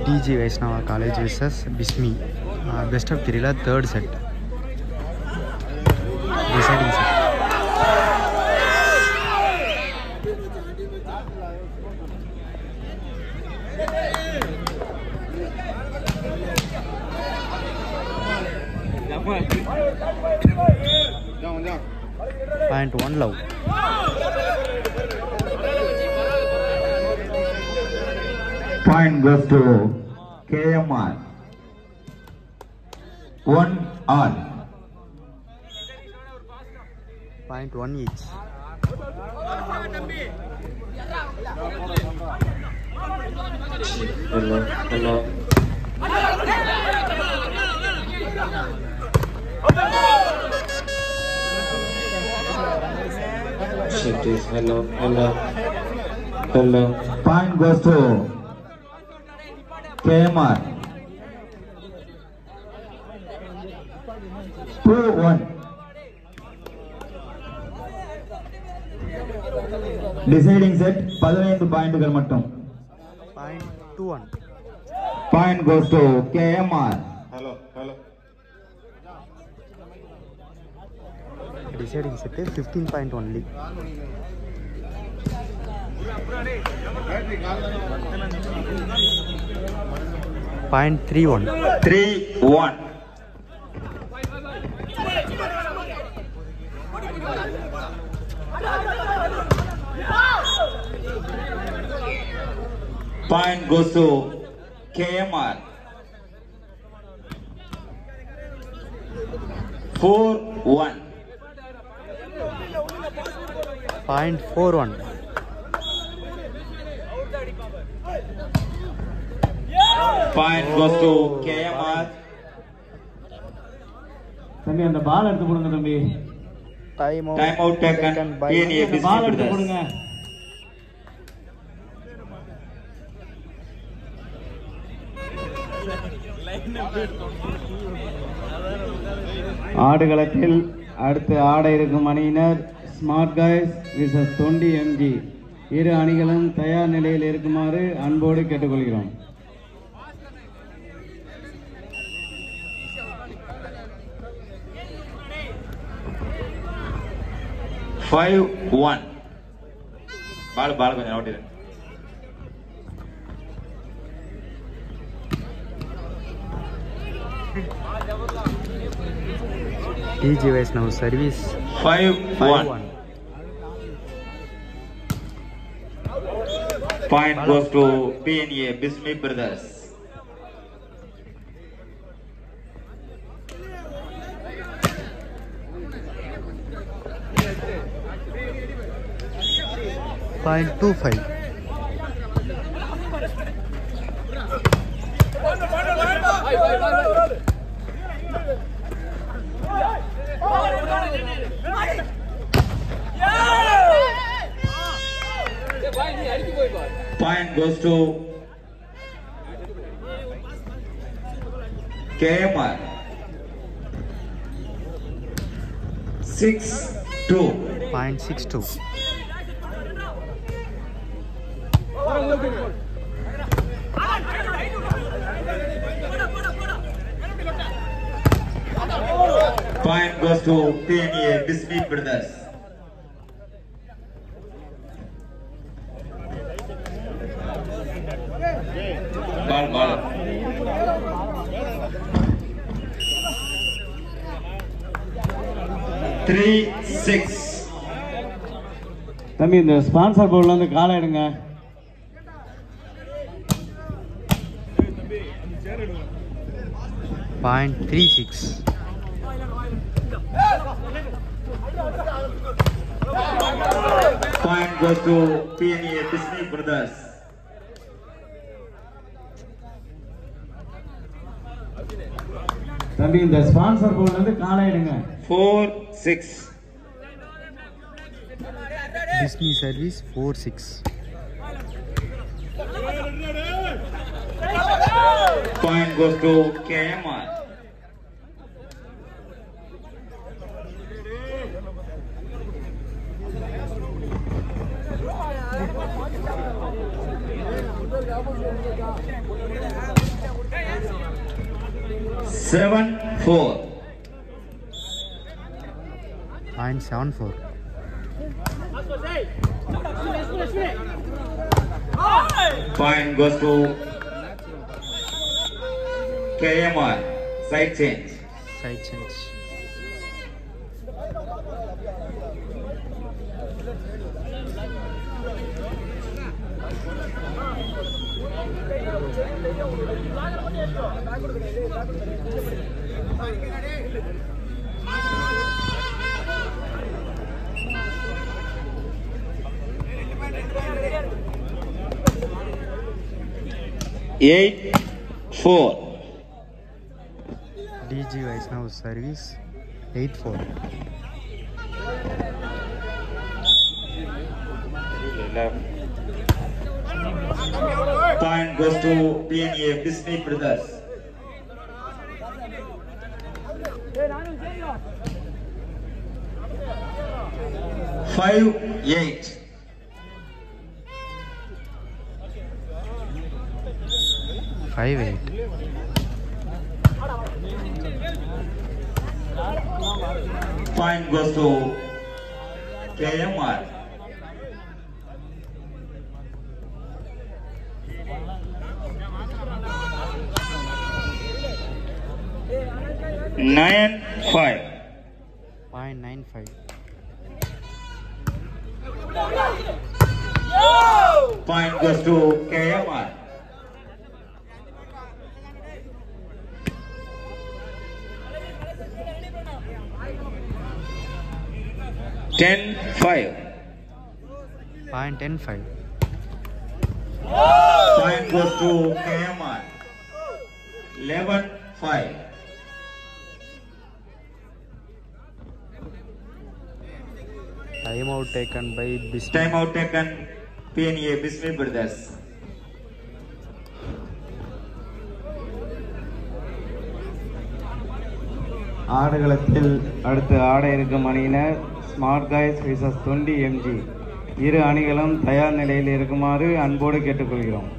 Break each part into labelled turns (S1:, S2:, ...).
S1: DG Vaishnava college versus Bismi best of த்ரீல third set deciding set point one love
S2: Point goes to KMR. One all.
S1: Point one each
S3: Hello, hello. Shit is hello, hello, hello.
S2: Point goes to KMR. Two one. Deciding set பதினைந்து பாயிண்டுகள் மட்டும்
S1: point two one
S2: point goes to KMR
S3: Hello, hello.
S1: Deciding set fifteen point only point three one
S2: three one Point goes to KMR. Four one.
S1: Point four one
S2: Point goes to KMR.
S4: தம்பி அந்த பால் எடுத்து கொடுங்க தம்பி
S1: time
S2: Time out taken. PNA
S4: அந்த பால் எடுத்து
S2: Business
S4: கொடுங்க
S2: Brothers.
S4: ஆடுகளத்தில் அடுத்து ஆட இருக்கும் அணியினர் smart guys versus Thondi MG இரு அணிகளும் தயார் நிலையில் இருக்குமாறு அன்போடு கேட்டுக்கொள்கிறோம்
S2: Five one. பால் பால் கொஞ்சம் நோட்டிடு
S1: DG Vaishnav service
S2: Five
S1: five
S2: one.
S1: One
S2: Point goes to PNA Bismi Brothers.
S1: Point two five
S2: Point goes to KMR. Six two.
S1: Point six two
S2: Point goes to PNA Bismi Brothers. Ball, ball. Three six.
S4: தம்பி இந்த sponsor போர்டில் வந்து காலை எடுங்க
S1: point three six
S2: Point goes to PNA Bismi Brothers.
S4: தம்பி இந்த sponsor போர்டில் வந்து காலை எடுங்க
S2: Four six.
S1: டிஸ்னி service four six
S2: Point goes to KMR. seven four.
S1: Point seven four.
S2: Point goes to KMR. Side change.
S1: Side change.
S2: Eight four.
S1: DG Vaishnav service. Eight four.
S2: Point goes to PNA Bisney Brothers. Five eight.
S1: Five eight.
S2: Point goes to KMR. Nine five.
S1: Point nine five.
S2: Point goes to KMR. Ten five.
S1: Point ten five.
S2: Point goes to KMR. Eleven five.
S1: Time out taken by Bismi.
S2: Time out taken PNA Bismi Brothers.
S4: ஆடுகளத்தில் அடுத்து ஆட இருக்கும் அணியினர் smart guys versus Thondi MG இரு அணிகளும் தயார் நிலையில் இருக்குமாறு அன்போடு கேட்டுக்கொள்கிறோம்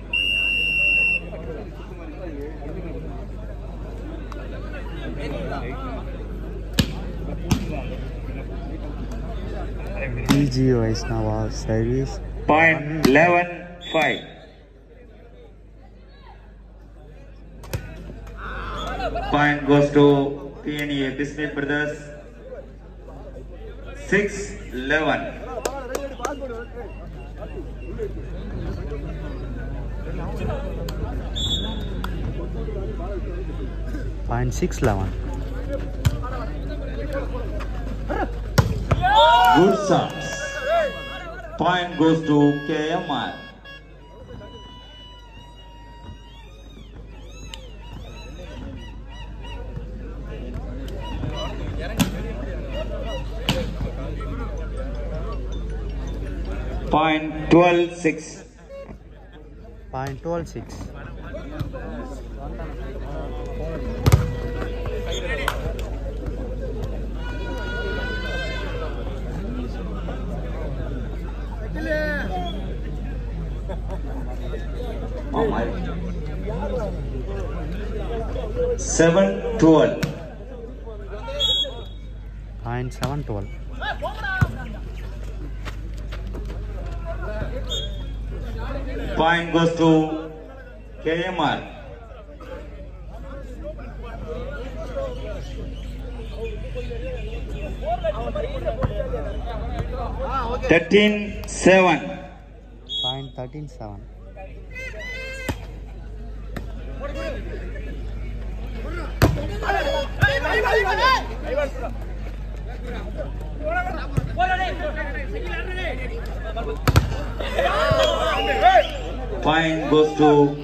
S1: DG Vaishnava service.
S2: Point eleven five. Point goes to PNA Bismi Brothers. Six eleven.
S1: Point six eleven.
S2: Good shots. Point goes to KMR. Point twelve six.
S1: Point twelve six.
S2: Oh my. Seven twelve.
S1: Point seven twelve.
S2: Point goes to KMR. Thirteen seven.
S1: Point thirteen seven.
S2: Point goes to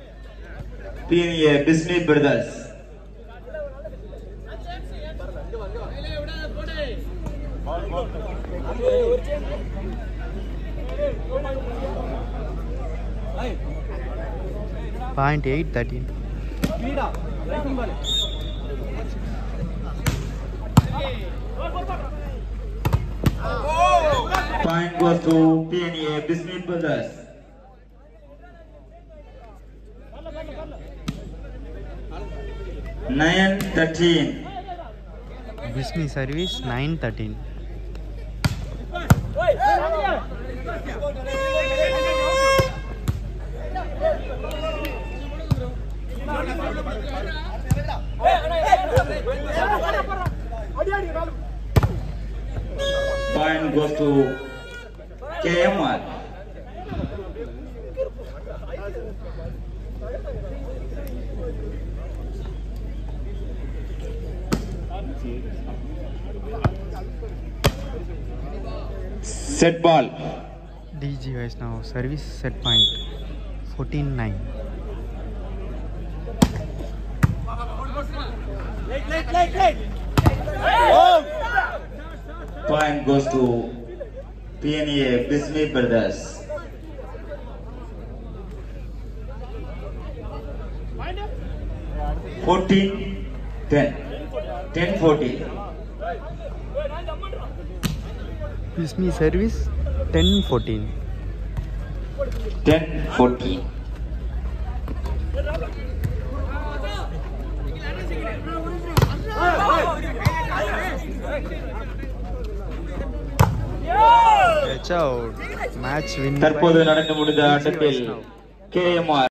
S2: PNA Bisney Brothers.
S1: Point eight thirteen.
S2: Point goes to PNA Bisney Brothers. nine thirteen.
S1: Bismi service nine thirteen
S2: Point goes to KMR. Set ball.
S1: DG Vaishnav service set point fourteen nine
S2: Point goes to PNA Bismi Brothers. Fourteen, ten. Ten fourteen.
S1: Bismi service ten fourteen
S2: Ten fourteen.
S1: Match win
S2: தற்போது நடந்து முடிந்த ஆட்டத்தில் KMR